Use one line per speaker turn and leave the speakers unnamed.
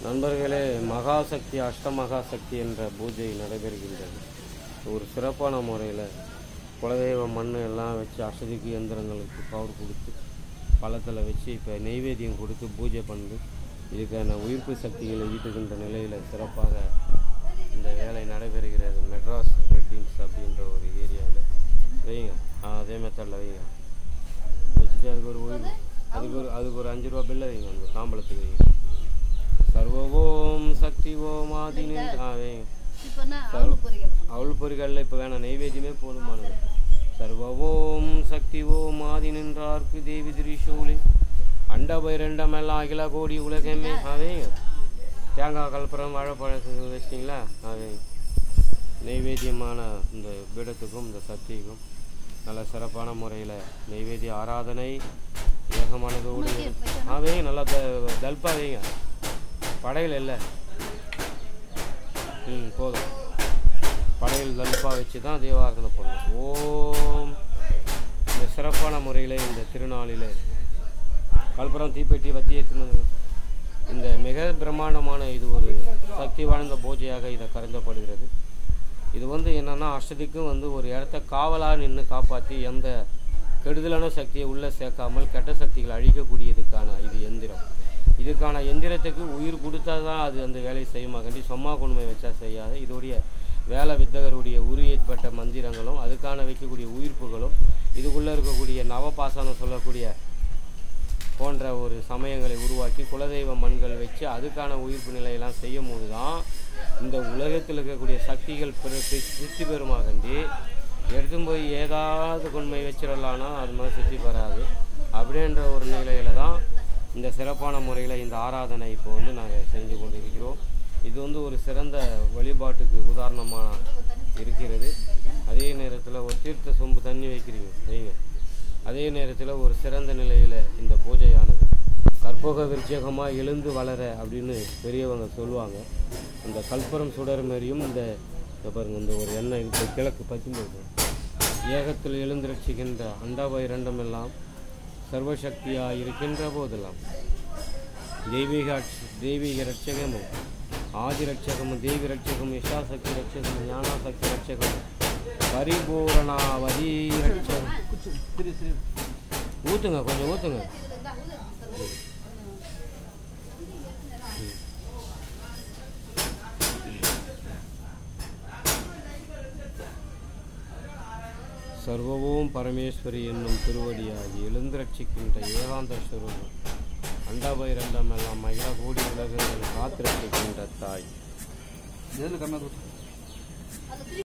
நண்பர்களே மகாசக்தி அஷ்டமகாசக்தி என்ற பூஜை நடைபெறுகின்றது ஒரு சிறப்பான முறையில் குலதெய்வ மண் எல்லாம் வச்சு அசதிக்கு எந்திரங்களுக்கு பவர் கொடுத்து பழத்தில் வச்சு இப்போ நெய்வேத்தியம் கொடுத்து பூஜை பண்ணி இதுக்கான உயிர்ப்பு சக்திகளை ஈட்டுகின்ற நிலையில் சிறப்பாக இந்த வேலை நடைபெறுகிறது மெட்ராஸ் ரெட்டின்ஸ் அப்படின்ற ஒரு ஏரியாவில் வைங்க ஆ, அதே மெத்தடில் வைங்க வச்சுட்டு அதுக்கு ஒரு உயிர் அதுக்கு ஒரு அதுக்கு ஒரு அஞ்சு ரூபா பில்லை வைங்க அந்த தாம்பளத்துக்கு வைங்க சர்வவோம் சக்தி ஓம் ஆதினி ஆ வைங்க
இப்போனா அவளு பொரியல்
அவள் பொறிகளில் இப்போ வேணாம் நெய்வேத்தியமே போதுமானது சர்வவோம் சக்தி ஓம் ஆதி நின்றார்க்கு தேவி திரிசூலி அண்ட பைரண்டமெல்லாம் அகில கோடி உலகமே அவைங்க தேங்காய் கலப்புறம் வாழைப்பழத்துக்கு வச்சிட்டிங்களா அவைங்க நெய்வேத்தியமான இந்த பீடத்துக்கும் இந்த சக்திக்கும் நல்ல சிறப்பான முறையில் நெய்வேத்திய ஆராதனை ஏகமானதோடு அவைங்க நல்லா த- தல்பா வைங்க படையில் இல்லை ம் போதும் படையில் தல்பா வச்சு தான் தீபாராதனை பண்ணணும் ஓம் இந்த சிறப்பான முறையில் இந்த திருநாளில் கல்புரம் தீப்பெட்டி வத்தி ஏற்றினது இந்த மிக பிரம்மாண்டமான இது ஒரு சக்தி வாய்ந்த பூஜையாக இதை கருதப்படுகிறது இது வந்து என்னன்னா அஷ்டதிக்கும் வந்து ஒரு இடத்த காவலாக நின்று காப்பாற்றி எந்த கெடுதலான சக்தியை உள்ளே சேர்க்காமல் கெட்ட சக்திகளை அழிக்கக்கூடியதுக்கான இது எந்திரம் இதுக்கான எந்திரத்துக்கு உயிர் கொடுத்தா தான் அது அந்த வேலையை செய்யுமா கண்டி சும்மா கொண்டுமை வச்சா செய்யாது இதோடைய வேலை வித்தகருடைய உருவேற்பட்ட மந்திரங்களும் அதுக்கான வைக்கக்கூடிய உயிர்ப்புகளும் இதுக்குள்ளே இருக்கக்கூடிய நவபாசனம் சொல்லக்கூடிய போன்ற ஒரு சமயங்களை உருவாக்கி குலதெய்வ மண்கள் வச்சு அதுக்கான உயிர்ப்பு நிலையெல்லாம் செய்யும் போது தான் இந்த உலகத்தில் இருக்கக்கூடிய சக்திகள் பெரு பெ- சித்தி பெறுமாகண்டி எடுத்தும் போய் ஏதாவது கொண்மை வச்சிடலான்னா அது மாதிரி சித்தி பெறாது அப்படின்ற ஒரு நிலையில தான் இந்த சிறப்பான முறையில் இந்த ஆராதனை இப்போ வந்து நாங்கள் செஞ்சு கொண்டு இருக்கிறோம் இது வந்து ஒரு சிறந்த வழிபாட்டுக்கு உதாரணமாக இருக்கிறது அதே நேரத்தில் ஒரு தீர்த்த சொம்பு தண்ணி வைக்கிறீங்க வைங்க அதே நேரத்தில் ஒரு சிறந்த நிலையில் இந்த பூஜையானது கற்போக விருட்சகமாக எழுந்து வளர அப்படின்னு பெரியவங்க சொல்லுவாங்க அந்த கற்பூரம் சுடர் மாதிரியும் இந்த இங்க பாருங்க இந்த ஒரு எண்ணெய் இப்போ கிழக்கு பற்றி ஏகத்தில் எழுந்திரட்சிக்கின்ற அண்டாப இரண்டமெல்லாம் சர்வசக்தியாக இருக்கின்ற போதெல்லாம் தெய்வீக அட்ச- தெய்வீக ரட்சகமும் ஆதி ரட்சகமும் தேவி ரட்சகமும் இஷாசக்தி ரட்சகமும் ஞானாசக்தி ரட்சகமும் பரிபூரணாவதி ரட்சகம் ஊற்றுங்க கொஞ்சம் ஊற்றுங்க சர்வவும் பரமேஸ்வரி என்னும் திருவடியாகி எழுந்திரட்சிக்கின்ற ஏகாந்த ஸ்வரூபம் அண்டபைரண்டம் எல்லாம் மகிழ கூடி உலகங்கள் காத்திரட்சிக்கின்ற தாய்
எதில் கம்மியாக